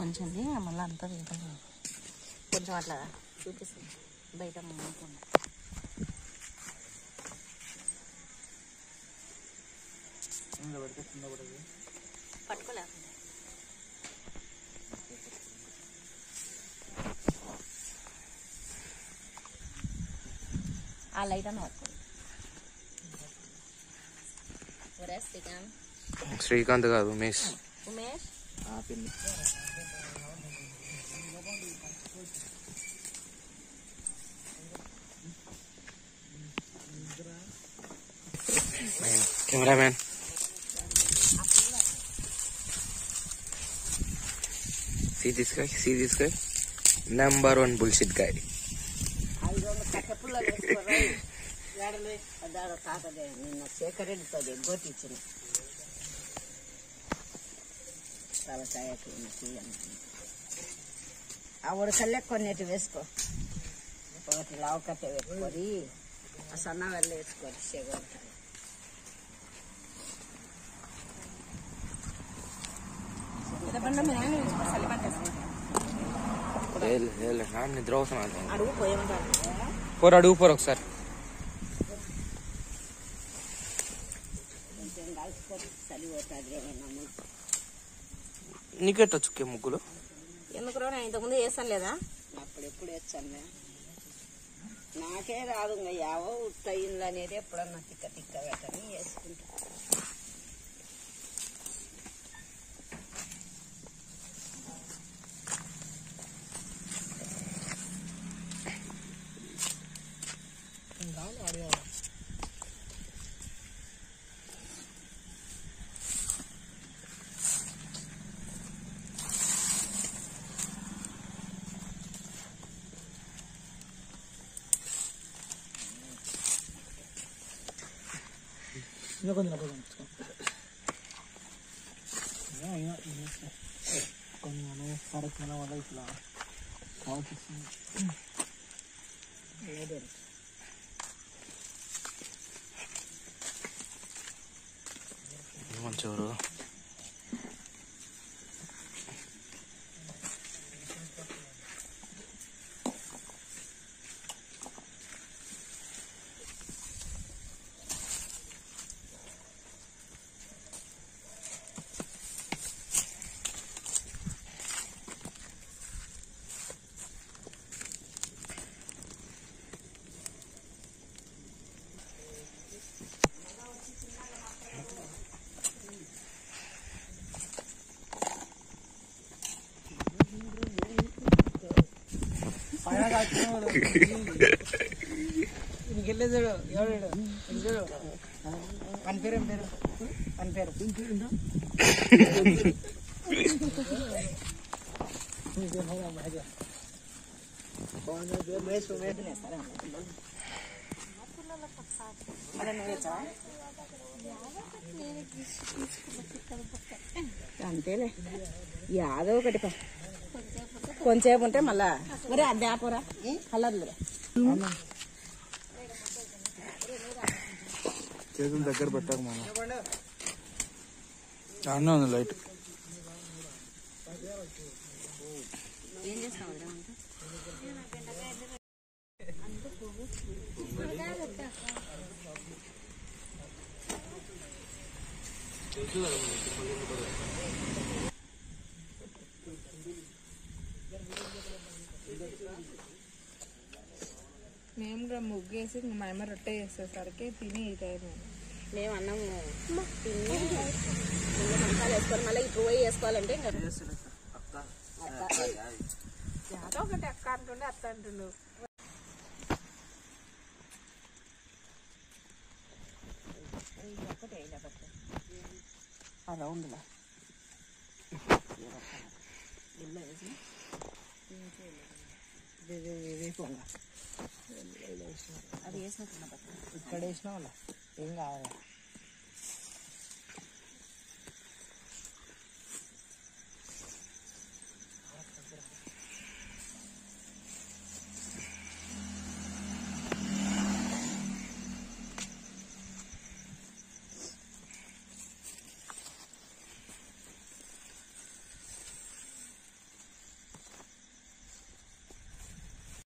కొంచెం మళ్ళీ అంతా వేయడం కొంచెం అట్లా చూపిస్తుంది బయట ముందుకుండా పట్టుకోలేకుండా ఆ లైట్ అన్న పట్టుకోండి ఒరే శ్రీకాంత్ శ్రీకాంత్ కాదు ఉమేష్ ఉమేష్ కెమెరామ్యాన్ సీ తీసుకా సీ తీసుకా నెంబర్ వన్ బుల్షిట్ గాయ్ ఐదు వందల కట్టె పుల్లలు వేసుకోరా ఏడలే దాడ తాతదే నిన్న శేఖరెడ్డితో గొట్టించిన తలకాయకి ఆ ఉడకల్లే కొన్నిటి వేసుకో ఒకటి లావు కట్టె వేసుకొని ఆ సన్న వెళ్ళ వేసుకోవాలి శేఖర్ నిద్ర వస్తున్నా అడుగు పోయేమంటారు పోరు అడుగు పోరు ఒకసారి కొంచెం కలుసుకొని చలి పోతుంది నమ్ములు నీకెట్ట చుక్కే ముగ్గులు ఎందుకు రా నేను ఇంతకుముందు చేస్తాను లేదా అప్పుడెప్పుడు వచ్చాను నాకే రాదు ఇంకా యావో ఉత్తయింది అనేది ఎప్పుడన్నా తిక్క తిక్క పెట్టని వేసుకుంటా మంచి ఎవరు పని పేరు ఏం పేరు పని పేరు అంతేలే యాదో ఒకటి పా కొంచెంసేపు ఉంటే మళ్ళా ఒరే అది ఆపోరా కలర్లురా చేతులు దగ్గర పెట్టక మామ అన్నీ ఉంది లైట్ మేము కూడా ముగ్గేసి ఇంక మా అమ్మ రొట్టె చేసేసరికి తిని ఈ టైం మేము అన్నము తిని ఇందులో మసాలా వేసుకొని మళ్ళీ ఇప్పుడు పోయి వేసుకోవాలంటే ఇంకా యాదో ఒకటి అక్క అంటుండే అత్త అంటుండు ఆ రౌండ్లా అది వేసినట్టున్నా ఇక్కడ వేసిన వాళ్ళ ఏం కావాలి